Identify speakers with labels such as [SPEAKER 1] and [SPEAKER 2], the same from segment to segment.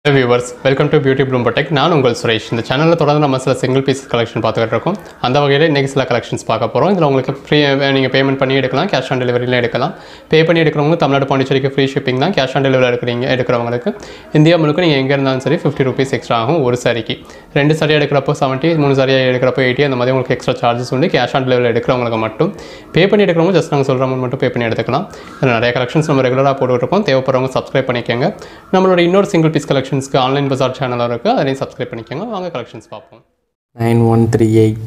[SPEAKER 1] viewers welcome to beauty bloom tech நான் உங்கள் சுரேஷ் இந்த சேனலில் தொடர்ந்து நம்ம சில சிங்கிள் பீஸ் கலெக்ஷன் பார்த்துக்கிட்டு இருக்கோம் அந்த வகையில் இன்றைக்கி சில கலெக்ஷன்ஸ் பார்க்க போகிறோம் இதில் உங்களுக்கு ஃப்ரீ நீங்கள் பேமெண்ட் பண்ணி எடுக்கலாம் கேஷ் ஆன் டெலிவரியில் எடுக்கலாம் பே பண்ணி எடுக்கிறவங்க தமிழ்நாடு பாண்டிச்சேரிக்கு ஃப்ரீ ஷிப்பிங் தான் கேஷ் ஆன் டெலிவரி எடுக்கிறீங்க எடுக்கிறவங்களுக்கு இந்தியா முழுக்க நீங்கள் எங்கே இருந்தாலும் சரி ஃபிஃப்டி ருபீஸ் எக்ஸ்ட்ரா ஆகும் ஒரு சாரிக்கு ரெண்டு சாரி எடுக்கிறப்போ செவன்ட்டி மூணு சாரி எடுக்கிறப்போ எயிட்டி அந்த மாதிரி உங்களுக்கு எக்ஸ்ட்ரா சார்ஜஸ் உண்டு கேஷ் ஆன் டெலிவரி எடுக்கிறவங்களுக்கு மட்டும் பே பண்ணி எடுக்கிறவங்க ஜஸ்ட் நாங்கள் சொல்கிற அமௌண்ட் மட்டும் பே பண்ணி எடுத்துக்கலாம் இதில் நிறைய கலெக்ஷன்ஸ் நம்ம ரெகுலராக போட்டுருக்கோம் தேவைப்படுறவங்க சப்ஸ்கிரைப் பண்ணிக்கோங்க நம்மளோட இன்னொரு சிங்கிள் பீஸ் கலெக்ஷன்ஸ்க்கு ஆன்லைன் பஜார் சேனலும் இருக்குது அதையும் சப்ஸ்கிரைப் பண்ணிக்கோங்க வாங்க கலெக்ஷன்ஸ் பார்ப்போம்
[SPEAKER 2] nine one three eight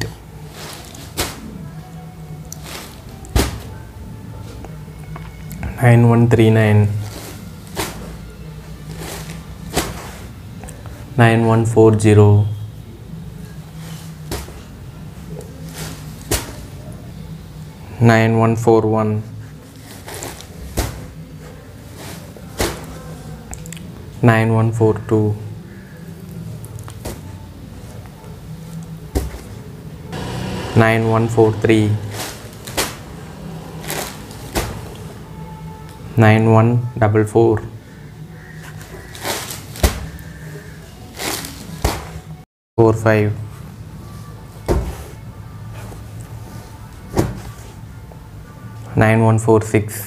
[SPEAKER 2] nine one three nine nine one four zero nine one four one nine one four two nine one four three nine one double four four five nine one four six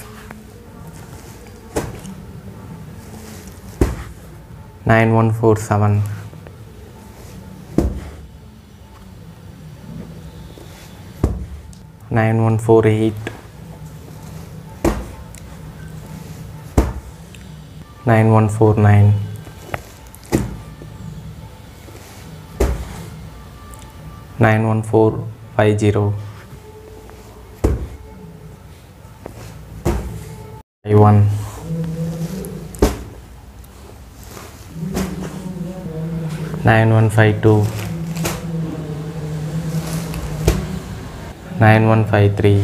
[SPEAKER 2] nine one four seven nine one four eight nine one four nine nine one four five zero five one nine one five two nine one five three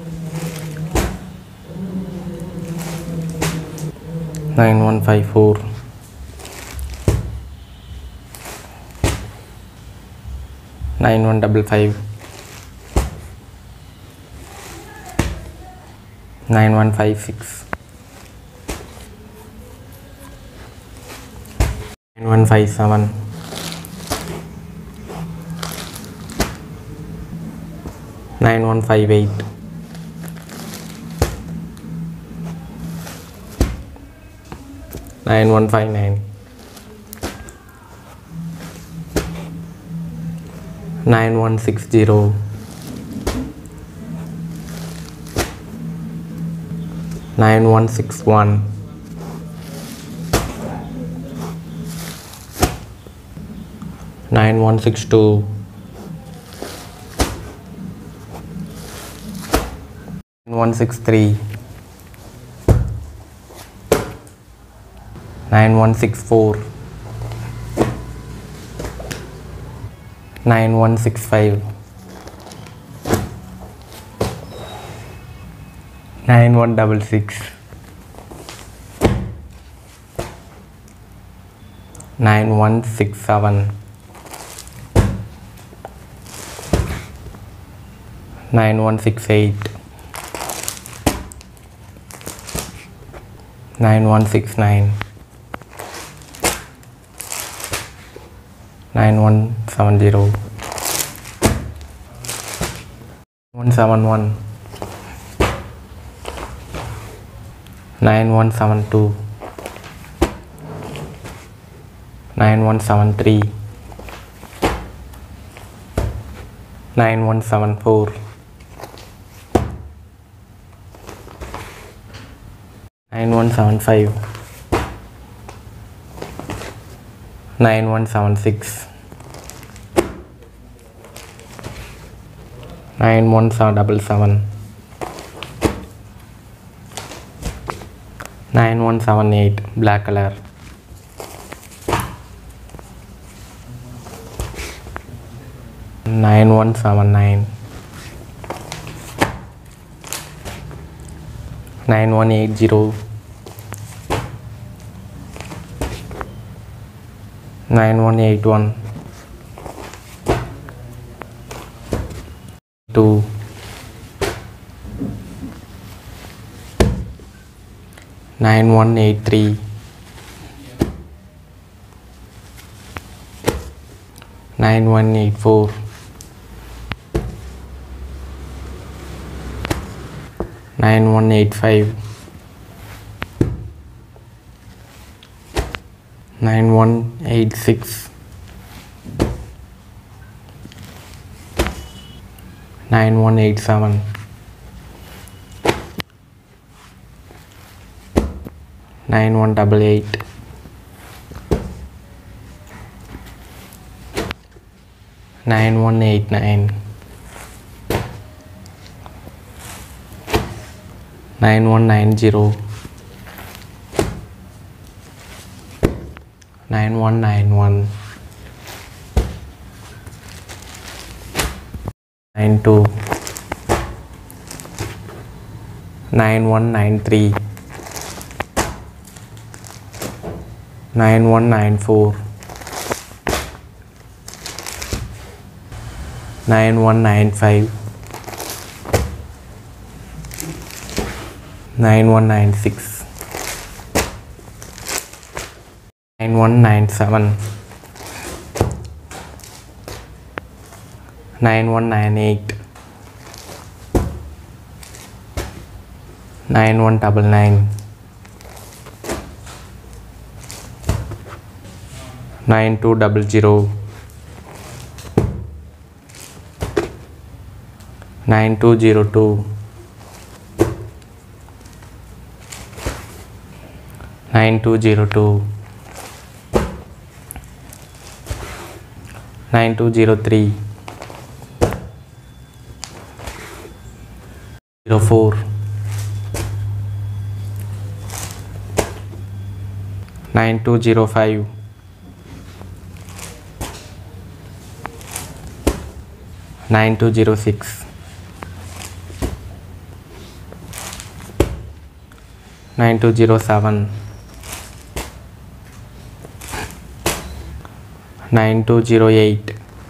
[SPEAKER 2] nine one five four nine one double five nine one five six nine one five seven nine one five eight nine one five nine nine one six zero nine one six one nine one six two one six three nine one six four nine one six five nine one double six nine one six seven nine one six eight nine one six nine nine one seven zero one seven one nine one seven two nine one seven three nine one seven four nine one seven five nine one seven six nine one seven double seven nine one seven eight black color nine one seven nine nine one eight zero nine one eight one two nine one eight three nine one eight four nine one eight five nine one eight six nine one eight seven nine one double eight nine one eight nine nine one nine zero nine one nine one nine two nine one nine three nine one nine four nine one nine five nine one nine six nine one nine seven nine one nine eight nine one double nine nine two double zero nine two zero two nine two zero two nine two zero three zero four nine two zero five nine two zero six nine two zero seven nine two zero eight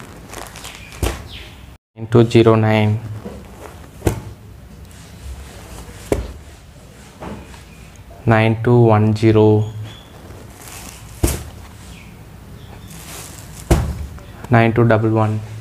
[SPEAKER 2] nine two zero nine nine two one zero nine two double one